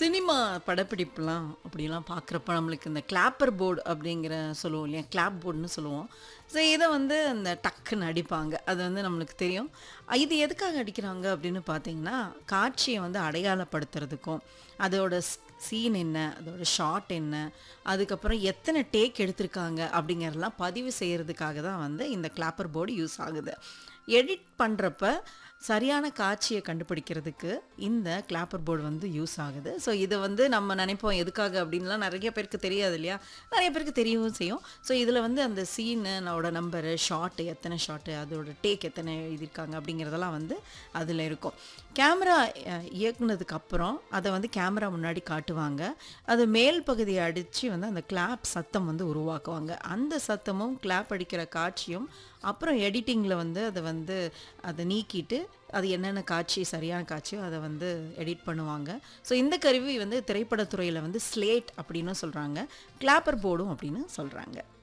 cinema படப்பிடிப்புலாம் அப்படிலாம் பார்க்குறப்ப நம்மளுக்கு இந்த கிளாப்பர் போர்டு அப்படிங்கிற சொல்லுவோம் இல்லையா கிளாப் போர்டுன்னு சொல்லுவோம் ஸோ இதை வந்து அந்த டக்குன்னு அடிப்பாங்க அது வந்து நம்மளுக்கு தெரியும் இது எதுக்காக அடிக்கிறாங்க அப்படின்னு பார்த்தீங்கன்னா காட்சியை வந்து அடையாளப்படுத்துறதுக்கும் அதோட சீன் என்ன அதோட ஷாட் என்ன அதுக்கப்புறம் எத்தனை டேக் எடுத்திருக்காங்க அப்படிங்கிறதெல்லாம் பதிவு செய்கிறதுக்காக தான் வந்து இந்த கிளாப்பர் போர்டு யூஸ் ஆகுது எடிட் பண்ணுறப்ப சரியான காட்சியை கண்டுபிடிக்கிறதுக்கு இந்த கிளாப்பர் போர்டு வந்து யூஸ் ஆகுது ஸோ இதை வந்து நம்ம நினைப்போம் எதுக்காக அப்படின்லாம் நிறைய பேருக்கு தெரியாது இல்லையா நிறைய பேருக்கு தெரியவும் செய்யும் ஸோ இதில் வந்து அந்த சீனோட நம்பரு ஷாட்டு எத்தனை ஷாட்டு அதோட டேக் எத்தனை எழுதியிருக்காங்க அப்படிங்கிறதெல்லாம் வந்து அதில் இருக்கும் கேமரா இயக்குனதுக்கு அப்புறம் அதை வந்து கேமரா முன்னாடி காட்டுவாங்க அது மேல் பகுதியை அடித்து வந்து அந்த கிளாப் சத்தம் வந்து உருவாக்குவாங்க அந்த சத்தமும் கிளாப் அடிக்கிற காட்சியும் அப்புறம் எடிட்டிங்கில் வந்து அதை வந்து அதை நீக்கிட்டு அது என்னென்ன காட்சி சரியான காட்சியோ அதை வந்து எடிட் பண்ணுவாங்க ஸோ இந்த கருவி வந்து திரைப்படத்துறையில் வந்து ஸ்லேட் அப்படின்னு சொல்கிறாங்க கிளாப்பர் போர்டும் அப்படின்னு சொல்கிறாங்க